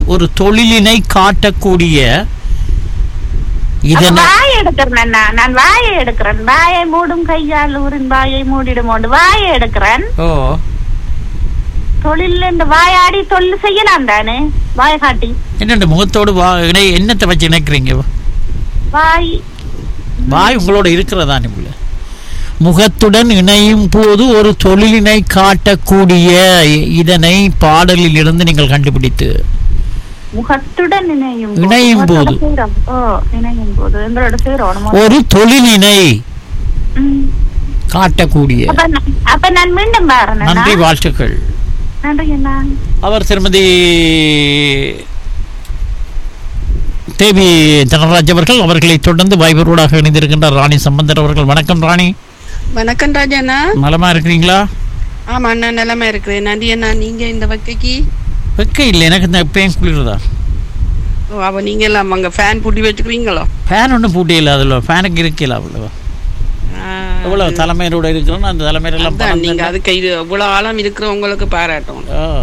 ஒரு தொழிலினை காட்டக்கூடிய அப்ப இதனை வாயை எடுக்கிறேன் நான் நான் வாயை எடுக்கிறேன் வாயை மூடும் கையால் ஊரின் வாயை மூடிடும் உண்டு வாயை எடுக்கிறேன் ஓ தொழில் இந்த வாயாடி தொழில் செய்யலாம் தானே வாயை காட்டி என்னென்ன முகத்தோடு வா இணை என்னத்தை வச்சு இணைக்கிறீங்க வாய் வாய் உங்களோட இருக்கிறதா உள்ள முகத்துடன் இணையும் போது ஒரு தொழிலினை காட்டக்கூடிய இ- இதனை பாடலில் இருந்து நீங்கள் கண்டுபிடித்து முகத்துடன் இணையும் இணையும் போது. முகத்தோட சேரும். ஓ இணையும் போது எங்களோட சேரும் ஒரு தொழிலினை ம். காட்டக்கூடிய அப்ப நான்- அப்ப நான் மீண்டும் பாருங்க நன்றி வாழ்த்துக்கள் நன்றி அண்ணா அவர் திருமதி தேவி தனராஜ் அவர்கள் அவர்களை தொடர்ந்து வைபரோடாக இணைந்திருக்கின்றார் ராணி சம்பந்தர் அவர்கள் வணக்கம் ராணி வணக்கம் ராஜாண்ணா நலமா இருக்கிறீங்களா ஆமா அண்ணா நிலைமை இருக்குது நன்றி அண்ணா நீங்க இந்த வக்கைக்கு வெக்க இல்லை எனக்கு இந்த பேன் குளிர்றதா ஓ அவ நீங்க எல்லாம் அங்க ஃபேன் பூட்டி வச்சுக்கிறீங்களோ ஃபேன் ஒன்றும் பூட்டி இல்லை அதில் ஃபேனுக்கு இருக்கல அவ்வளோ ஆ, எவ்வளோ தலைமையரோட இருக்கிறோம் அந்த தலைமையிலாம் அதான் நீங்க அதுக்கு இது இவ்வளவு ஆழம் இருக்கிறவங்களுக்கு பாராட்டும்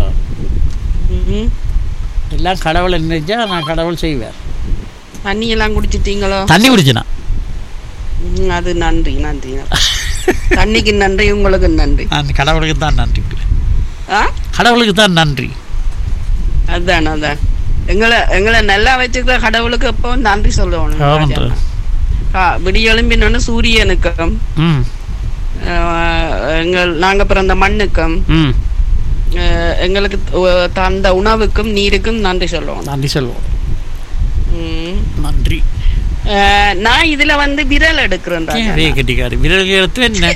ம்ஹும். எல்லாம் கடவுளை நினைச்சா நான் கடவுள் செய்வேன் தண்ணி எல்லாம் குடிச்சிட்டீங்களோ தண்ணி குடிச்சனா ம், அது நன்றி நன்றி தண்ணிக்கு நன்றி உங்களுக்கு நன்றி அந்த கடவுளுக்கு தான் நன்றி ஆ கடவுளுக்கு தான் நன்றி அதான் அதான் எங்களை எங்களை நல்லா வச்சுக்கிற கடவுளுக்கு எப்போ நன்றி சொல்லணும் ஆமாம் ராஜாண்ணா. ஆ, விடிய எழும்பினோன்னு சூரியனுக்கும் ம் ஆ, எங்கள் நாங்க பிறந்த மண்ணுக்கும் ம் அஹ் எங்களுக்கு த- தந்த உணவுக்கும் நீருக்கும் நன்றி சொல்லுவோம் நன்றி சொல்லுவோம் உம். நன்றி அஹ் நான் இதுல வந்து விரல் எடுக்கிறேன் ராஜா. அதே கட்டிக்காரு விரல் எடுத்து என்ன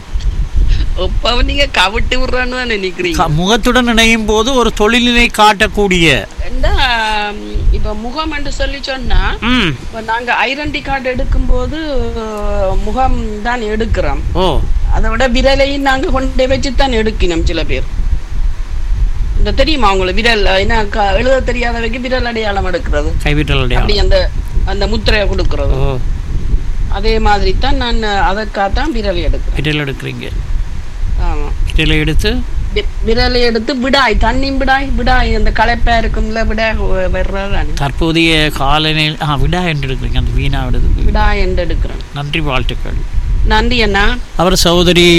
இப்ப நீங்க கவிட்டு விடுறேன்னு தான் நினைக்கிறீங்க க- முகத்துடன் இணையும் போது ஒரு தொழிலினை காட்டக்கூடிய ஏண்டா, உம், இப்ப முகம் என்று சொல்லி சொன்னா ம் இப்ப நாங்க ஐடென்டி கார்டு எடுக்கும்போது அஹ், முகம் தான் எடுக்கிறோம் ஓ அதை விட விரலையும் நாங்க கொண்டு வச்சு தான் எடுக்கணும் சில பேர் இந்த தெரியுமா உங்களுக்கு விரல் என்ன க- எழுத தெரியாதவைக்கு விரல் அடையாளம் எடுக்கிறது கைவிட்டல் அப்படி அடையாளம் அந்த அந்த முத்திரையை கொடுக்கறது ஓ அதே மாதிரி தான் நான் அதற்காகத்தான் விரல் எடுக்கிறேன் விரல் எடுக்கிறீங்க ஆமா விரலை எடுத்து வி- விரலை எடுத்து விடாய் தண்ணி விடாய் விடாய் அந்த களைப்பா இருக்கும்ல விடாய் வர்றதானே தற்போதைய காலநிலை ஆ விடா என்று எடுக்கிறீங்க அந்த வீணா விடுது விடாய் என்று எடுக்கிறேன் நன்றி வாழ்த்துக்கள் நன்றி அண்ணா அவர் சகோதரி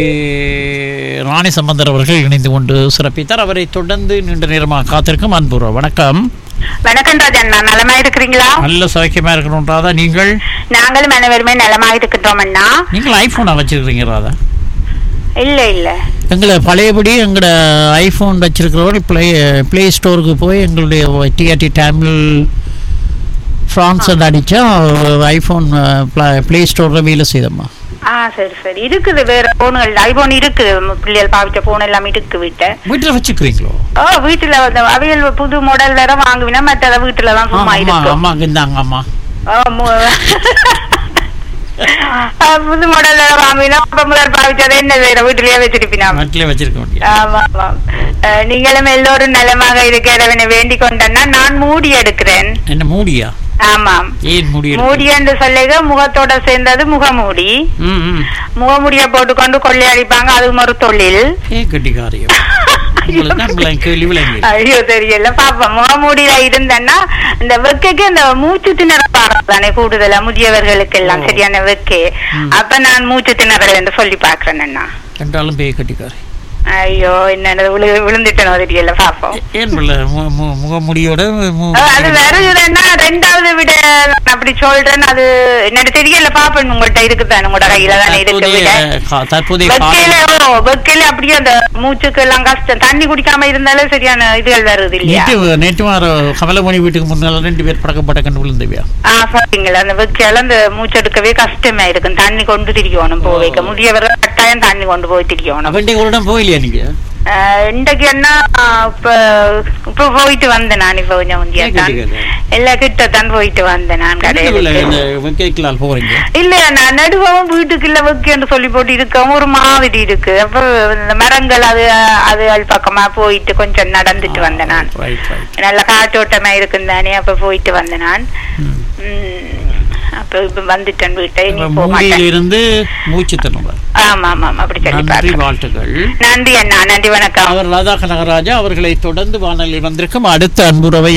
ராணி சம்பந்தர் அவர்கள் இணைந்து கொண்டு சிறப்பித்தார் அவரை தொடர்ந்து நீண்ட நேரமாக காத்திருக்கும் அன்புறோம் வணக்கம் வணக்கம் ராஜண்ணா நலமா இருக்கிறீங்களா நல்ல சௌக்கியமா இருக்கணும் ராதா நீங்கள் நாங்களும் அனைவருமே நலமா இருக்கின்றோம் அண்ணா நீங்கள் ஐபோனா வச்சிருக்கிறீங்க ராதா இல்ல இல்ல எங்களை பழையபடி எங்களோட ஐஃபோன் வச்சிருக்கிறவர் ப்ளே ப்ளே ஸ்டோருக்கு போய் எங்களுடைய டிஆர்டி தமிழ் ஃப்ரான்ஸ் அடித்தா ஐஃபோன் ப்ளே ஸ்டோரில் வேலை செய்தம்மா ஆ சரி சரி இருக்குது வேற போன்கள் ஐபோன் இருக்குது ம- பிள்ளைகள் பாவிச்ச போன் எல்லாம் இருக்கு வீட்ட வீட்டில் வச்சுக்கிறீங்களோ ஓ வீட்டுல வந்து அவையல் புது மாடல் வேற வாங்குவினா மற்றத வீட்டுல தான் சும்மா அம்மா இருக்கும் அம்மாக்கு இந்தாங்க அம்மா ஓ, மு- ஆ, புது மாடல் வேற வாங்குவினா அப்ப முதல் பாவிச்சதை என்ன வேற வீட்டுலயே வச்சிருப்பினா வீட்டிலே வச்சிருக்க முடியாது ஆமா ஆமா அஹ், நீங்களும் எல்லோரும் நலமாக இருக்கிறவனை வேண்டிக் கொண்டேன்னா நான் மூடி எடுக்கிறேன் என்ன மூடியா ஆமாம் ஏன் மூடி எடுக்க? மூடி என்று சொல்லுக முகத்தோட சேர்ந்தது முகமூடி ம் ம் முகமூடிய போட்டுக்கொண்டு கொள்ளையடிப்பாங்க அது ஒரு தொழில் ஏ கட்டிக்காரியம் உங்களுக்கு தான் விளங்க- கேள்வி விளங்கி ஐயோ தெரியல பாப்பா முகமூடியில இருந்தேன்னா இந்த வெக்கைக்கு இந்த மூச்சு திணறல் தானே கூடுதலா முதியவர்களுக்கு எல்லாம் ஓ. சரியான வெக்கே ம். அப்ப நான் மூச்சு திணறல் என்று சொல்லி பாக்குறேன் அண்ணா ரெண்டாலும் பேய் கட்டிக்காரி ஐயோ என்ன விழு விழுந்துட்டனோ தெரியல பாப்போம் ஏன் பிள்ளை மு- மு- முகமுடியோட மு- அஹ் அது வருதுன்னா ரெண்டாவது விட நான் அப்படி சொல்றேன் அது என்னோட தெரியல பாப்பேன் உங்கள்ட்ட இருக்குதான் உங்களோட கையில தானே இருக்கு தற்போதைய விட கா- தற்போதைய வெக்கையில கால ஓ, வெக்கையில அப்படியே அந்த மூச்சுக்கு எல்லாம் கஷ்டம் தண்ணி குடிக்காம இருந்தாலே சரியான இதுகள் வருது இல்லையா நேற்று நேற்று வார கமலமணி வீட்டுக்கு முன்னால ரெண்டு பேர் படக்கப்பட்ட கண்டு விழுந்தவியா ஆ பாத்தீங்களா அந்த வெக்கையால அந்த மூச்செடுக்கவே கஷ்டமா இருக்கும் தண்ணி கொண்டு திரிக்கணும் போய் வைக்க ஓ. முதியவர்கள் கட்டாயம் தண்ணி கொண்டு போய் திரிக்கணும் அவன்டே ஒரு இடம் போயிலையா நீங்க ஆஹ் இன்றைக்கு என்ன இப்ப இப்ப போயிட்டு வந்தேன் நான் இப்ப கொஞ்சம் முந்தியா ஏன் தான் கேட்டீங்க? எல்லா கிட்ட தான் போயிட்டு வந்தேன் நான் எதுக்கு பிள்ளை இந்த கடையில வெங்கைக்கலால் போறீங்க இல்ல நான் நடுவும் வீட்டுக்குள்ள வைக்கன்னு சொல்லி போட்டு இருக்கவும் ஒரு மாதிரி இருக்கு அப்ப இந்த மரங்கள் அது அது அது பக்கமா போயிட்டு கொஞ்சம் நடந்துட்டு வந்தேன் நான் ரைட் ரைட் நல்ல காற்றோட்டமா இருக்கும் தானே அப்ப போயிட்டு வந்தேன் நான் ம். உம், அப்ப இப்ப வந்துட்டேன் வீட்டை இனி போக மாட்டேன் மூடியிலிருந்து மூச்சு தருவார் ஆமா ஆமா ஆமா, அப்படி சொல்லி நன்றி பாருங்க வாழ்த்துக்கள் நன்றி அண்ணா நன்றி வணக்கம் அவர் ராதா கனகராஜா அவர்களை தொடர்ந்து வானொலி வந்திருக்கும் அடுத்த அன்புறவை